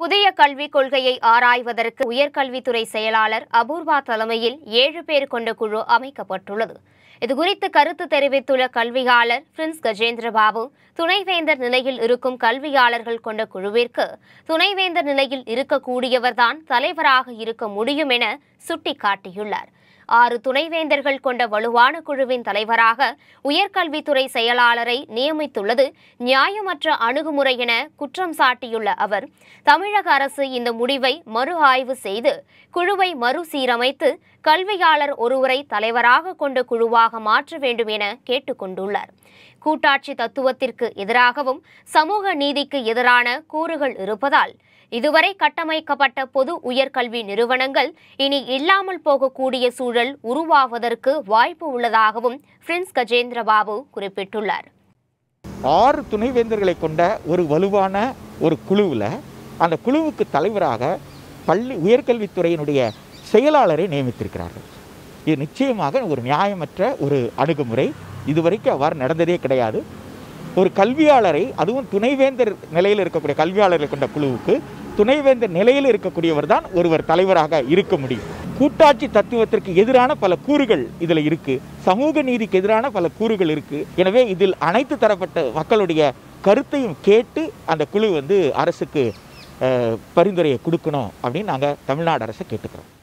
புதிய கல்விக் கொள்கையை ஆராய்வதற்கு உயர்கல்வித்துறை செயலாளர் அபூர்வா தலைமையில் ஏழு பேர் கொண்ட குழு அமைக்கப்பட்டுள்ளது இதுகுறித்து கருத்து தெரிவித்துள்ள கல்வியாளர் பிரின்ஸ் கஜேந்திரபாபு துணைவேந்தர் நிலையில் இருக்கும் கல்வியாளர்கள் கொண்ட குழுவிற்கு துணைவேந்தர் நிலையில் இருக்கக்கூடியவர்தான் தலைவராக இருக்க முடியும் என சுட்டிக்காட்டியுள்ளார் ஆறு துணைவேந்தர்கள் கொண்ட வலுவான குழுவின் தலைவராக உயர்கல்வித்துறை செயலாளரை நியமித்துள்ளது நியாயமற்ற அணுகுமுறை என குற்றம் சாட்டியுள்ள அவர் தமிழக அரசு இந்த முடிவை மறு ஆய்வு செய்து குழுவை மறுசீரமைத்து கல்வியாளர் ஒருவரை தலைவராக கொண்ட குழுவாக மாற்ற வேண்டும் என கேட்டுக்கொண்டுள்ளார் கூட்டாட்சி தத்துவத்திற்கு எதிராகவும் சமூக நீதிக்கு எதிரான கூறுகள் இருப்பதால் இதுவரை கட்டமைக்கப்பட்ட பொது உயர்கல்வி நிறுவனங்கள் இனி இல்லாமல் போகக்கூடிய சூழல் உருவாவதற்கு வாய்ப்பு உள்ளதாகவும் பிரின்ஸ் கஜேந்திரபாபு குறிப்பிட்டுள்ளார் ஆறு துணைவேந்தர்களை கொண்ட ஒரு வலுவான ஒரு குழுவில் அந்த குழுவுக்கு தலைவராக பள்ளி உயர்கல்வித்துறையினுடைய செயலாளரை நியமித்திருக்கிறார்கள் இது நிச்சயமாக ஒரு நியாயமற்ற ஒரு அணுகுமுறை இதுவரைக்கும் அவ்வாறு நடந்ததே கிடையாது ஒரு கல்வியாளரை அதுவும் துணைவேந்தர் நிலையில் இருக்கக்கூடிய கல்வியாளர்களை கொண்ட குழுவுக்கு துணைவேந்தர் நிலையில் இருக்கக்கூடியவர் தான் ஒருவர் தலைவராக இருக்க முடியும் கூட்டாட்சி தத்துவத்திற்கு எதிரான பல கூறுகள் இதில் இருக்கு சமூக நீதிக்கு எதிரான பல கூறுகள் இருக்கு எனவே இதில் அனைத்து தரப்பட்ட மக்களுடைய கருத்தையும் கேட்டு அந்த குழு வந்து அரசுக்கு அஹ், பரிந்துரையை கொடுக்கணும் அப்படின்னு நாங்கள் தமிழ்நாடு அரசை கேட்டுக்கிறோம்